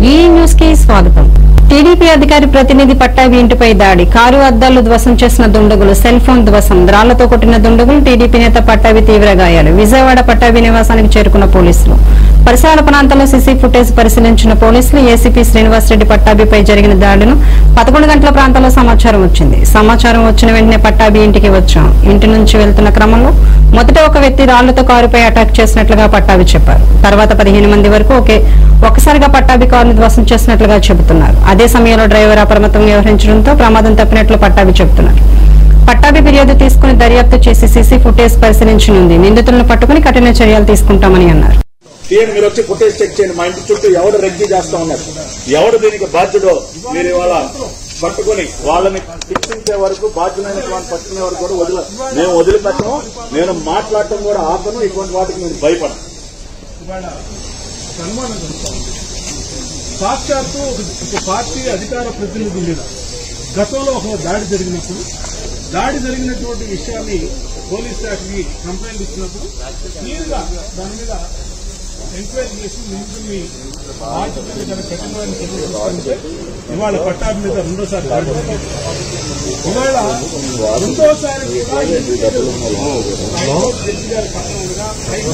ఈ న్యూస్ కి స్వాగతం టీడీపీ అధికారి ప్రతినిధి పట్టాభి ఇంటిపై దాడి కారు అద్దాలు ధ్వసం చేసిన దుండగులు సెల్ ఫోన్ ధ్వసం రాళ్లతో కొట్టిన దుండగులు టీడీపీ నేత పట్టాభి తీవ్ర గాయాలు విజయవాడ పట్టాభి నివాసానికి చేరుకున్న పోలీసులు పరిసరాల ప్రాంతాల్లో సీసీ ఫుటేజ్ పరిశీలించిన పోలీసులు ఏసీపీ శ్రీనివాసరెడ్డి పట్టాభిపై జరిగిన దాడును పదకొండు గంటల ప్రాంతంలో సమాచారం వచ్చింది సమాచారం వచ్చిన వెంటనే పట్టాభి ఇంటికి వచ్చాం ఇంటి నుంచి వెళ్తున్న క్రమంలో మొదట ఒక వ్యక్తి రాళ్లతో కారుపై అటాక్ చేసినట్లుగా పట్టాభి చెప్పారు తర్వాత పదిహేను మంది వరకు ఒకే ఒక్కసారిగా పట్టాభి కారును ధ్వసం చేసినట్లుగా చెబుతున్నారు అదే సమయంలో డ్రైవర్ అప్రమత్తంగా వ్యవహరించడంతో ప్రమాదం తప్పినట్లు పట్టాభి చెబుతున్నారు పట్టాభి ఫిర్యాదు తీసుకుని దర్యాప్తు చేసి సీసీ ఫుటేజ్ పరిశీలించనుంది నిందితులను పట్టుకుని కఠిన చర్యలు తీసుకుంటామని అన్నారు తీయండి మీరు వచ్చి ఫుటేజ్ చెక్ చేయండి మా ఇంటి చుట్టూ ఎవడు రెగ్గి చేస్తా ఉన్నారు ఎవడు దీనికి బాధ్యుడో మీరు ఇవాళ పట్టుకొని వాళ్ళని శిక్షించే వరకు బాధ్యులైన వాళ్ళని పట్టుకునే వరకు కూడా వదిల మేము వదిలిపెట్టము నేను మాట్లాడటం కూడా ఆపను ఇటువంటి వాటికి నేను భయపడను ఇవాళ సన్మానం జరుగుతాం సాక్షాత్తు ఒక- ఒక పార్టీ అధికార ప్రతినిధి మీద గతంలో ఒక దాడి జరిగినప్పుడు దాడి జరిగినటువంటి విషయాన్ని పోలీస్ స్టాఫ్కి కంప్లైంట్ ఇచ్చినప్పుడు క్లియర్గా దాని మీద ఎంక్వైరీ చేసి నిందితుల్ని బాధ్యత మీద కఠినమైన చర్యలు తీసుకుంటే ఇవాళ పట్టాభి మీద రెండోసారి దాడి జరిగింది ఇవాళ రెండోసారి కూడా హైకోర్టు జడ్జి గారి పట్టణంగా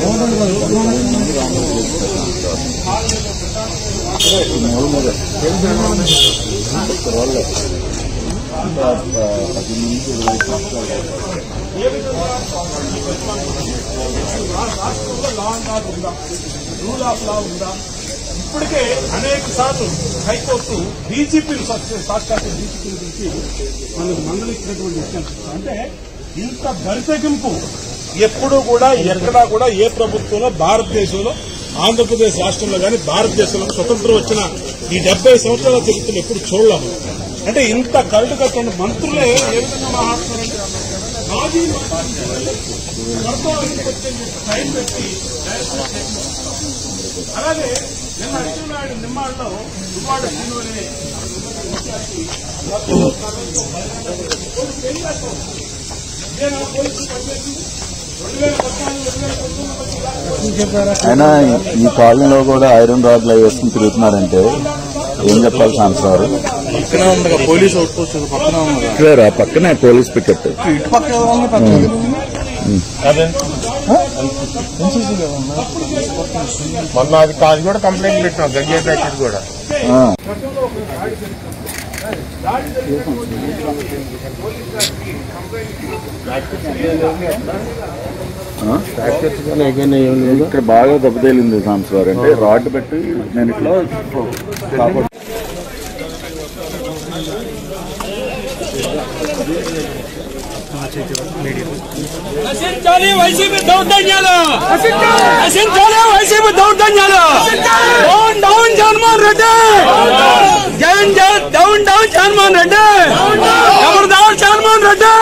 రాష్ట్రంలో లా అండ్ ఆర్డర్ ఉందా రూల్ ఆఫ్ లా ఉందా ఇప్పటికే అనేక సార్లు హైకోర్టు డీజీపీలు సాక్షాత్ డీజీపీలు పిలిచి మనకు మందలిచ్చినటువంటి విషయం అంటే ఇంత బరితెగింపు ఎప్పుడూ కూడా ఎక్కడా కూడా ఏ ప్రభుత్వంలో భారతదేశంలో ఆంధ్రప్రదేశ్ రాష్ట్రంలో కానీ భారతదేశంలో స్వతంత్రం వచ్చిన ఈ డెబ్బై సంవత్సరాల చరిత్రలో ఎప్పుడు చూడలేము అంటే ఇంత కరుడు కట్టండి మంత్రులే ఏ విధంగా మాట్లాడుతున్నారంటే మాజీ మంత్రులు వర్తమానానికి వచ్చే టైం పెట్టి అలాగే నిన్న అచ్చెన్నాయుడు నిమ్మాళ్ళలో దుబ్బాడ శ్రీను అనే ఇదేనా పోలీసులు పనిచేసింది రెండు వేల పద్నాలుగు రెండు వేల పంతొమ్మిది అయినా ఈ కాలనీలో కూడా ఐరన్ రాడ్లు అవి వేసుకుని తిరుగుతున్నారంటే ఏం చెప్పాలి సాంసరావు పక్కనే ఉంది పోలీస్ అవుట్ పోస్ట్ అది పక్కనే ఉంది ఇక్కడ పక్కనే పోలీస్ పికెట్ ఇటు పక్క ఉంది పక్క అదే మొన్న అది కాదు కూడా కంప్లైంట్ పెట్టినాం గంగే ప్యాకెట్ కూడా ఇక్కడ బాగా దెబ్బతేలింది సాంసరావు అంటే రాడ్ పెట్టి నేను ఇట్లా కాపాడు నశించాలి వైసీపీ దౌర్జన్యాలు నశించాలి వైసీపీ దౌర్జన్యాలు down down Jaganmohan Reddy Jagan Jagan down down Jaganmohan Reddy ఎవరిదారు జగన్మోహన్ రెడ్డి